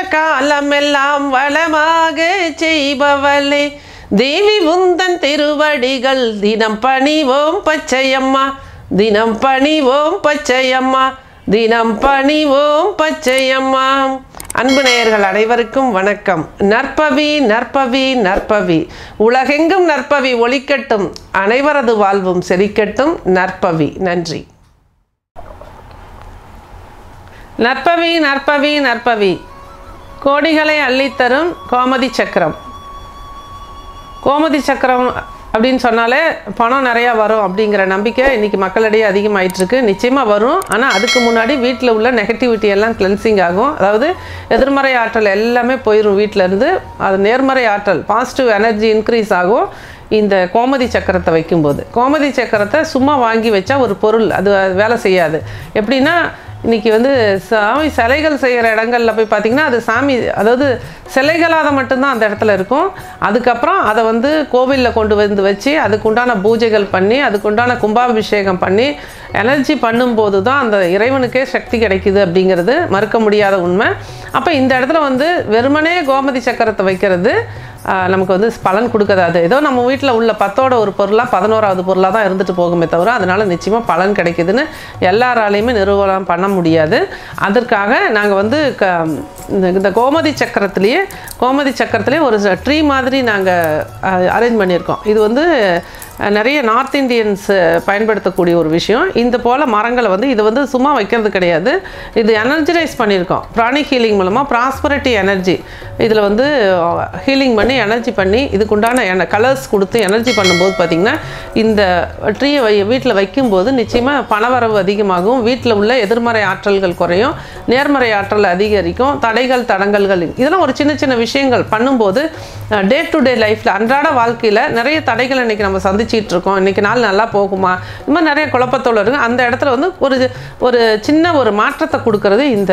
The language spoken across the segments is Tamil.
காலமெல்லாம் வளமாக செய்பவளே தேவி உந்தன் திருவடிகள் தினம் பணிவோம் பச்சையம்மா தினம் பணிவோம் பச்சையம்மா தினம் பணிவோம் பச்சையம்மா அன்பு நேயர்கள் அனைவருக்கும் வணக்கம் நற்பவி நற்பவி நற்பவி உலகெங்கும் நற்பவி ஒலிக்கட்டும் அனைவரது வாழ்வும் செழிக்கட்டும் நற்பவி நன்றி நற்பவி நற்பவி நற்பவி கோடிகளை அள்ளித்தரும் கோமதி சக்கரம் கோமதி சக்கரம் அப்படின்னு சொன்னாலே பணம் நிறையா வரும் அப்படிங்கிற நம்பிக்கை இன்றைக்கி மக்களிடையே அதிகமாயிட்டு இருக்கு நிச்சயமாக வரும் ஆனால் அதுக்கு முன்னாடி வீட்டில் உள்ள நெகட்டிவிட்டி எல்லாம் கிளென்சிங் ஆகும் அதாவது எதிர்மறை ஆற்றல் எல்லாமே போயிடும் வீட்டில் இருந்து அது நேர்மறை ஆற்றல் பாசிட்டிவ் எனர்ஜி இன்க்ரீஸ் ஆகும் இந்த கோமதி சக்கரத்தை வைக்கும்போது கோமதி சக்கரத்தை சும்மா வாங்கி வச்சா ஒரு பொருள் அது வேலை செய்யாது எப்படின்னா இன்றைக்கி வந்து சாமி சிலைகள் செய்கிற இடங்கள்ல போய் பார்த்திங்கன்னா அது சாமி அதாவது சிலைகளாக மட்டும்தான் அந்த இடத்துல இருக்கும் அதுக்கப்புறம் அதை வந்து கோவிலில் கொண்டு வந்து வச்சு அதுக்குண்டான பூஜைகள் பண்ணி அதுக்குண்டான கும்பாபிஷேகம் பண்ணி எனர்ஜி பண்ணும்போது தான் அந்த இறைவனுக்கே சக்தி கிடைக்குது அப்படிங்கிறது மறுக்க முடியாத உண்மை அப்போ இந்த இடத்துல வந்து வெறுமனே கோமதி சக்கரத்தை வைக்கிறது ஆஹ், நமக்கு வந்து பலன் கொடுக்காது ஏதோ நம்ம வீட்டில் உள்ள பத்தோட ஒரு பொருளாக பதினோராவது பொருளாக தான் இருந்துட்டு போகுமே தவிர அதனால் நிச்சயமாக பலன் கிடைக்குதுன்னு எல்லாராலையுமே நிறுவனம் பண்ண முடியாது அதற்காக நாங்கள் வந்து க இந்த இந்த கோமதி சக்கரத்திலேயே கோமதி சக்கரத்திலேயே ஒரு ட்ரீ மாதிரி நாங்கள் அரேஞ்ச் பண்ணியிருக்கோம் இது வந்து அஹ், நிறைய நார்த் இந்தியன்ஸ் பயன்படுத்தக்கூடிய ஒரு விஷயம் இந்த போல் மரங்களை வந்து இது வந்து சும்மா வைக்கிறது கிடையாது இது எனர்ஜரைஸ் பண்ணியிருக்கோம் ப்ராணிக் ஹீலிங் மூலமாக ப்ராஸ்பரிட்டி எனர்ஜி இதில் வந்து ஹீலிங் பண்ணி எனர்ஜி பண்ணி இதுக்குண்டான என கலர்ஸ் கொடுத்து எனர்ஜி பண்ணும்போது பார்த்திங்கன்னா இந்த ட்ரீயை வை வீட்டில் வைக்கும்போது நிச்சயமாக பணவரவு அதிகமாகும் வீட்டில் உள்ள எதிர்மறை ஆற்றல்கள் குறையும் நேர்மறை ஆற்றல் அதிகரிக்கும் தடைகள் தடங்கல்கள் இதெல்லாம் ஒரு சின்ன சின்ன விஷயங்கள் பண்ணும்போது டே டு டே லைஃப்பில் அன்றாட வாழ்க்கையில் நிறைய தடைகள் இன்றைக்கி நம்ம சந்திச்சிட்டு இருக்கோம் இன்றைக்கி நாள் நல்லா போகுமா இந்த மாதிரி நிறைய குழப்பத்தோடு இருக்குது அந்த இடத்துல வந்து ஒரு ஒரு சின்ன ஒரு மாற்றத்தை கொடுக்கறது இந்த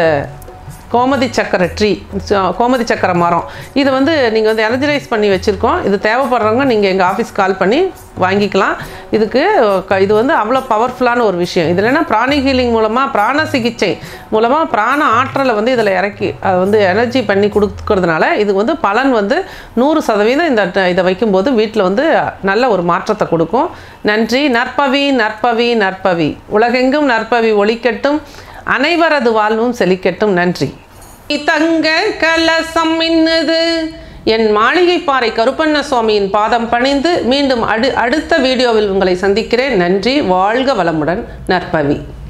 கோமதி சக்கரை ட்ரீ கோமதி சக்கரை மரம் இது வந்து நீங்கள் வந்து எனர்ஜரைஸ் பண்ணி வச்சுருக்கோம் இது தேவைப்படுறவங்க நீங்கள் எங்கள் ஆஃபீஸ் கால் பண்ணி வாங்கிக்கலாம் இதுக்கு க- இது வந்து அவ்வளோ பவர்ஃபுல்லான ஒரு விஷயம் இதில் என்ன பிராணி ஹீலிங் மூலமாக பிராண சிகிச்சை மூலமாக பிராண ஆற்றலை வந்து இதில் இறக்கி அது வந்து எனர்ஜி பண்ணி கொடுக்கறதுனால இது வந்து பலன் வந்து நூறு சதவீதம் இந்த ட- இதை வைக்கும்போது வீட்டில் வந்து நல்ல ஒரு மாற்றத்தை கொடுக்கும் நன்றி நற்பவி நற்பவி நற்பவி உலகெங்கும் நற்பவி ஒழிக்கட்டும் அனைவரது வாழ்வும் செழிக்கட்டும் நன்றி தங்க கலசம் மின்னுது என் மாளிகை பாறை கருப்பண்ண சுவாமியின் பாதம் பணிந்து மீண்டும் அடு அடுத்த வீடியோவில் உங்களை சந்திக்கிறேன் நன்றி வாழ்க வளமுடன் நற்பவி